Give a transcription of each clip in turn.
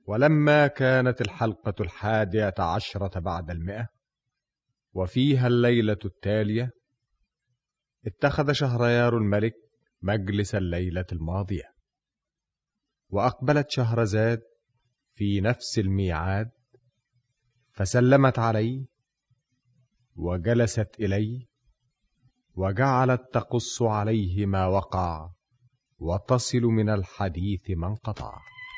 ولما كانت الحلقة الحادية عشرة بعد المئة وفيها الليلة التالية اتخذ شهريار الملك مجلس الليلة الماضية وأقبلت شهرزاد في نفس الميعاد فسلمت عليه وجلست إليه وجعلت تقص عليه ما وقع وتصل من الحديث ما انقطع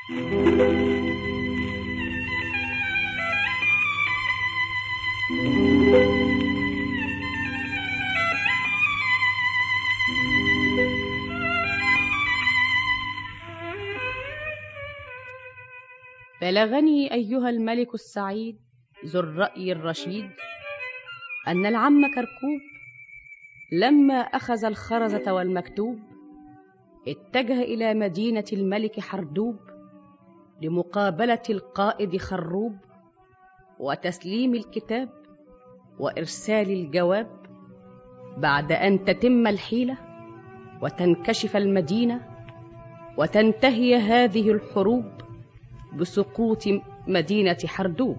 بلغني أيها الملك السعيد ذو الرأي الرشيد أن العم كركوب لما أخذ الخرزة والمكتوب اتجه إلى مدينة الملك حردوب لمقابلة القائد خروب وتسليم الكتاب وإرسال الجواب بعد أن تتم الحيلة وتنكشف المدينة وتنتهي هذه الحروب بسقوط مدينة حردوب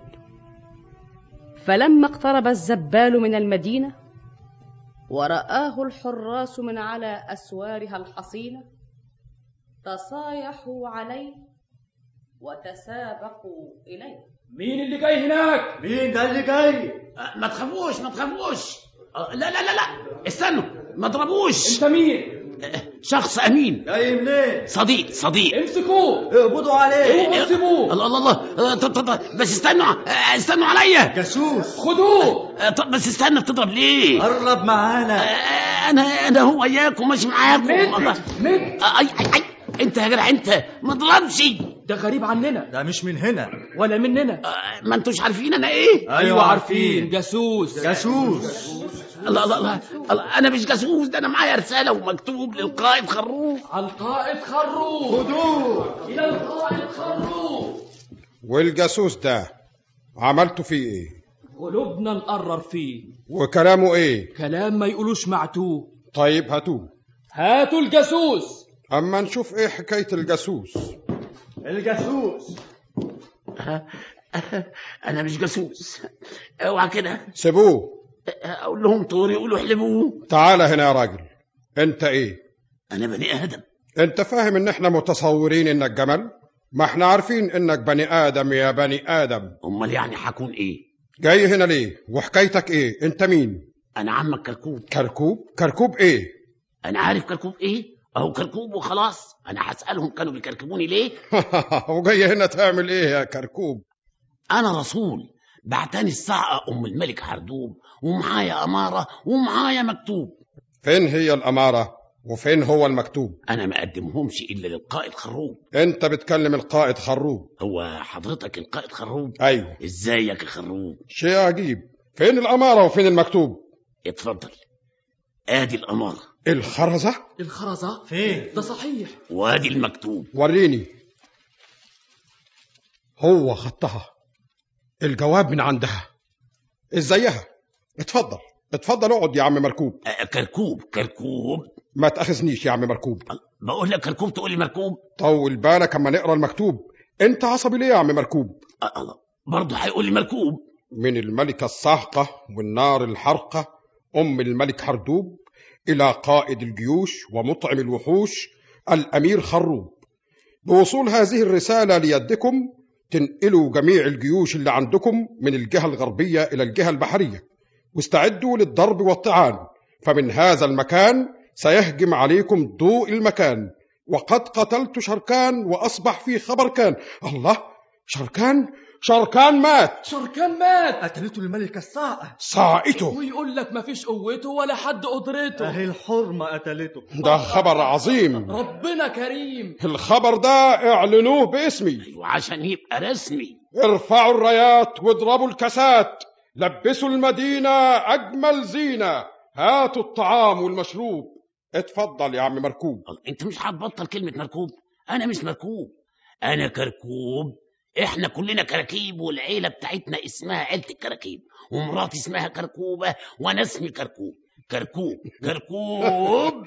فلما اقترب الزبال من المدينة ورآه الحراس من على أسوارها الحصينة تصايحوا عليه وتسابقوا إليه مين اللي جاي هناك؟ مين ده اللي جاي؟ أه، ما تخافوش ما تخافوش أه، لا لا لا لا استنوا ما تضربوش انت مين؟ أه، شخص امين جاي منين؟ صديق صديق امسكوه اقبضوا عليه اوعوا تسيبوه الله الله الله أه، طب طب طب، بس استنوا أه، استنوا عليا جاسوس خدوه أه، طب بس استنى بتضرب ليه؟ قرب معانا أه، انا انا هو وياكم ماشي معاكم الله. مد مد أه، اي اي اي انت يا جدع انت ما تضربش ده غريب عننا ده مش من هنا ولا مننا أه، ما انتوش عارفين انا ايه؟ ايوه عارفين جاسوس جاسوس الله الله الله, الله انا مش جاسوس ده انا معايا رساله ومكتوب للقائد خروف على القائد خروف خدوه الى القائد خروف والجاسوس ده عملتوا فيه ايه قلوبنا نقرر فيه وكلامه ايه كلام ما يقولوش معتوه طيب هاتوه هاتوا الجاسوس اما نشوف ايه حكايه الجاسوس الجاسوس انا مش جاسوس اوعى كده سيبوه اقول لهم طوري يقولوا احلبوه تعال هنا يا راجل انت ايه انا بني ادم انت فاهم ان احنا متصورين انك جمل ما احنا عارفين انك بني ادم يا بني ادم امال يعني هكون ايه جاي هنا ليه وحكايتك ايه انت مين انا عمك كركوب كركوب كركوب ايه انا عارف كركوب ايه اهو كركوب وخلاص انا هسالهم كانوا بيكركبوني ليه وجاي هنا تعمل ايه يا كركوب انا رسول بعتني الساعه ام الملك حردوب ومعايا اماره ومعايا مكتوب فين هي الاماره وفين هو المكتوب انا ما اقدمهمش الا للقائد خروب انت بتكلم القائد خروب هو حضرتك القائد خروب ايوه ازيك يا خروب شيء عجيب فين الاماره وفين المكتوب اتفضل ادي الاماره الخرزه الخرزة فين؟ ده صحيح وادي المكتوب وريني هو خطها الجواب من عندها ازيها اتفضل اتفضل اقعد يا عم مركوب أه، كركوب كركوب ما تاخذنيش يا عم مركوب بقول لك كركوب تقول لي مركوب طول بالك اما نقرا المكتوب انت عصبي ليه يا عم مركوب أه، الله برضه هيقول لي مركوب من الملكة الساحقة والنار الحرقة أم الملك حردوب إلى قائد الجيوش ومطعم الوحوش الأمير خروب بوصول هذه الرسالة ليدكم تنقلوا جميع الجيوش اللي عندكم من الجهة الغربية إلى الجهة البحرية واستعدوا للضرب والطعان فمن هذا المكان سيهجم عليكم ضوء المكان وقد قتلت شركان وأصبح في خبر كان الله شركان شركان مات شركان مات قتلته الملكة الصاعقة صائته ويقول لك مفيش قوته ولا حد قدرته اهي الحرمة قتلته ده خبر عظيم ربنا كريم الخبر ده اعلنوه باسمي ايوه عشان يبقى رسمي ارفعوا الرايات واضربوا الكاسات لبسوا المدينة أجمل زينة هاتوا الطعام والمشروب اتفضل يا عم مركوب الله، انت مش هتبطل كلمه مركوب انا مش مركوب انا كركوب احنا كلنا كراكيب والعيله بتاعتنا اسمها عيله الكراكيب ومراتي اسمها كركوبه وانا اسمي كركوب كركوب كركوب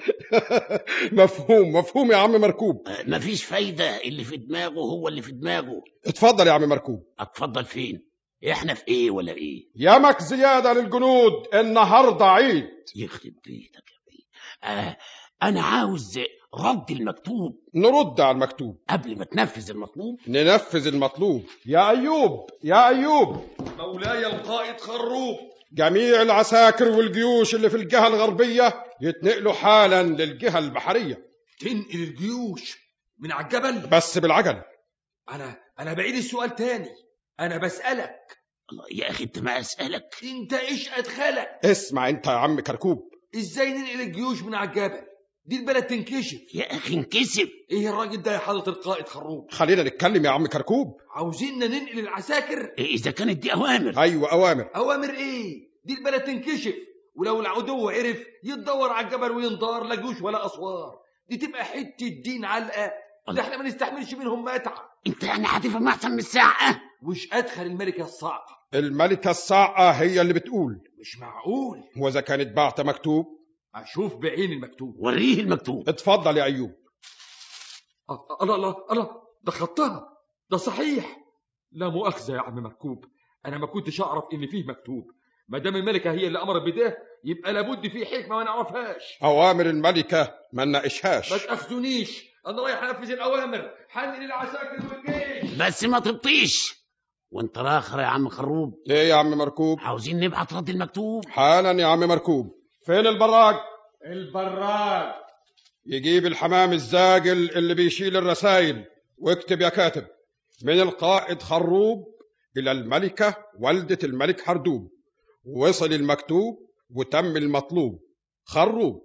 مفهوم مفهوم يا عم مركوب آه، مفيش فايدة اللي في دماغه هو اللي في دماغه اتفضل يا عم مركوب اتفضل فين احنا في ايه ولا ايه يمك زيادة للجنود النهاردة عيد يخرب بيتك يا بيه آه انا عاوز رد المكتوب نرد على المكتوب قبل ما تنفذ المطلوب ننفذ المطلوب يا أيوب يا أيوب مولاي القائد خروب جميع العساكر والجيوش اللي في الجهة الغربية يتنقلوا حالا للجهة البحرية تنقل الجيوش من على الجبل بس بالعجل انا انا بعيد السؤال تاني انا بسألك الله يا اخي انت ما اسالك انت ايش ادخلك اسمع انت يا عم كركوب ازاي ننقل الجيوش من على الجبل دي البلد تنكشف يا اخي انكسب ايه الراجل ده يا حضرة القائد خروب خلينا نتكلم يا عم كركوب عاوزيننا ننقل العساكر اذا كانت دي اوامر أيوة أوامر اوامر ايه دي البلد تنكشف ولو العدو عرف يتدور على الجبل وينضار لا جيوش ولا اسوار دي تبقى حته دين علقه ده احنا ما نستحملش منهم متعه انت يعني هتفهم احسن من الساعه وش ادخل الملكه الصعقه الملكة الصاعقة هي اللي بتقول مش معقول وإذا كانت بعت مكتوب اشوف بعين المكتوب وريه المكتوب اتفضل يا أيوب أ- الله الله الله ده خطها ده صحيح لا مؤاخذة يا عم مركوب أنا ما كنتش أعرف إن فيه مكتوب ما دام الملكة هي اللي أمرت بده يبقى لابد فيه حكمة ما نعرفهاش أوامر الملكة ما ما نناقشهاش تأخذونيش أنا رايح أنفذ الأوامر حنقل العساكر والجيش بس ما تبطيش وانت الاخر يا عم خروب إيه يا عم مركوب عاوزين نبعت رد المكتوب حالا يا عم مركوب فين البراج البراج يجيب الحمام الزاجل اللي بيشيل الرسايل واكتب يا كاتب من القائد خروب إلى الملكة والدة الملك حردوب وصل المكتوب وتم المطلوب خروب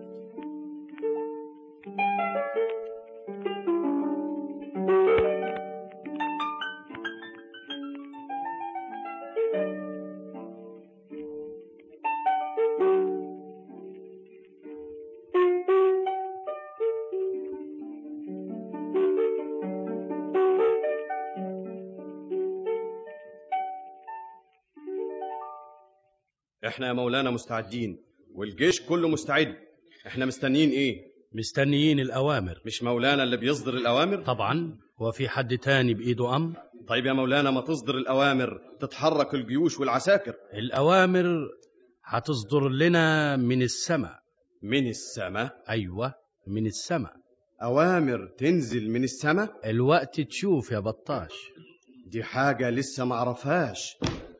احنا يا مولانا مستعدين والجيش كله مستعد احنا مستنيين ايه مستنيين الأوامر مش مولانا اللي بيصدر الاوامر طبعا هو في حد تاني بإيده أمر طيب يا مولانا ما تصدر الاوامر تتحرك الجيوش والعساكر الأوامر هتصدر لنا من السماء من السماء أيوة من السماء اوامر تنزل من السماء الوقت تشوف يا بطاش دي حاجة لسه ما عرفهاش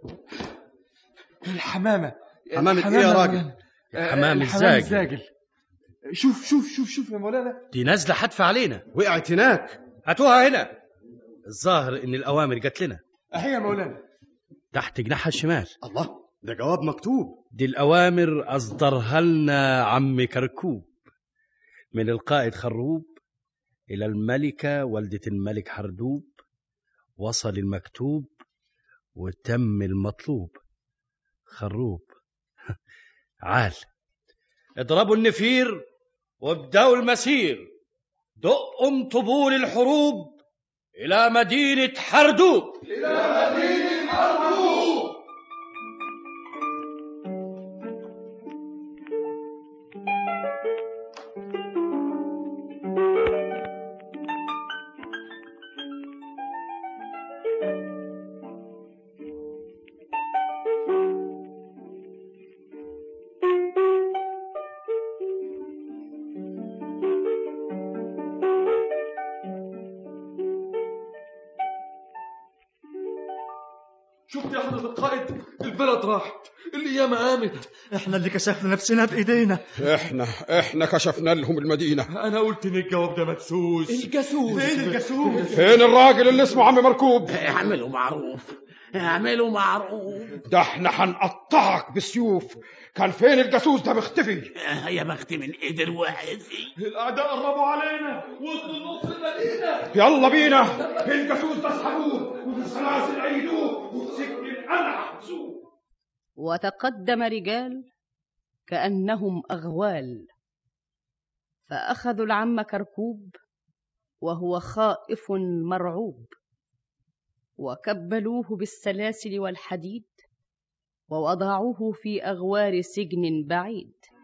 الحمامة حمامة إيه يا راجل؟ الحمام الزاجل شوف شوف شوف شوف يا مولانا دي نازلة حتف علينا وقعت هناك هاتوها هنا الظاهر إن الأوامر جات لنا أهي يا مولانا تحت جناحها الشمال الله ده جواب مكتوب دي الأوامر أصدرها لنا عم كركوب من القائد خروب إلى الملكة والدة الملك حردوب وصل المكتوب وتم المطلوب خروب عال اضربوا النفير وابدأوا المسير دقوا طبول الحروب إلى مدينة حردوب شفت يا حضرة القائد البلد راحت الأيام قامت احنا اللي كشفنا نفسنا بايدينا احنا احنا كشفنا لهم المدينة أنا قلت إن الجواب ده مدسوس الجاسوس فين الجاسوس فين الراجل اللي اسمه عم مركوب اعملوا معروف اعملوا معروف ده احنا هنقطعك بالسيوف كان فين الجاسوس ده مختفي آه، يا بخت من قدر واحد الأعداء قربوا علينا وصلوا نص المدينة يلا بينا الجاسوس ده اسحبوه وبالسلاسل عيدوه وبسجن القلعة حبسوه وتقدم رجال كأنهم أغوال فأخذوا العم كركوب وهو خائف مرعوب وكبلوه بالسلاسل والحديد ووضعوه في أغوار سجن بعيد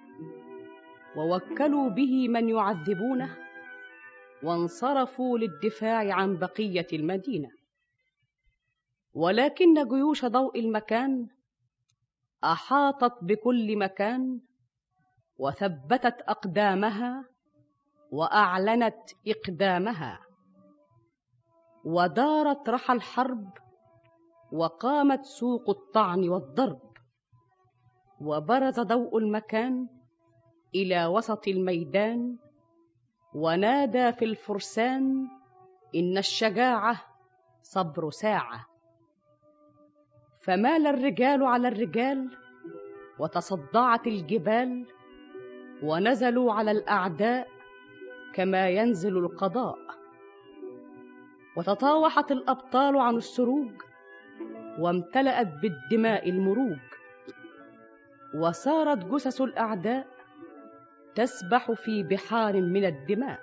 ووكلوا به من يعذبونه وانصرفوا للدفاع عن بقيه المدينه ولكن جيوش ضوء المكان احاطت بكل مكان وثبتت اقدامها واعلنت اقدامها ودارت رحى الحرب وقامت سوق الطعن والضرب وبرز ضوء المكان الى وسط الميدان ونادى في الفرسان ان الشجاعه صبر ساعه فمال الرجال على الرجال وتصدعت الجبال ونزلوا على الاعداء كما ينزل القضاء وتطاوحت الابطال عن السروج وامتلأت بالدماء المروج وسارت جثث الاعداء تسبح في بحار من الدماء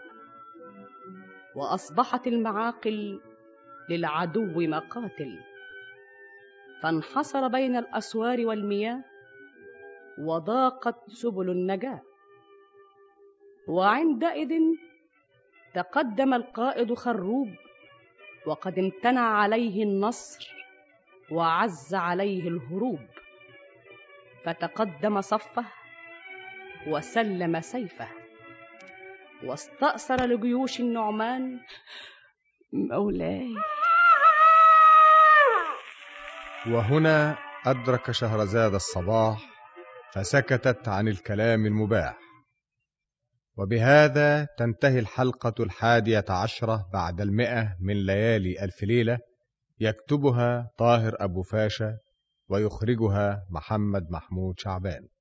واصبحت المعاقل للعدو مقاتل فانحصر بين الاسوار والمياه وضاقت سبل النجاه وعندئذ تقدم القائد خروب وقد امتنع عليه النصر وعز عليه الهروب فتقدم صفه وسلم سيفه واستأثر لجيوش النعمان مولاي وهنا أدرك شهرزاد الصباح فسكتت عن الكلام المباح وبهذا تنتهي الحلقة الحادية عشرة بعد المئة من ليالي ألف ليلة يكتبها طاهر أبو فاشا ويخرجها محمد محمود شعبان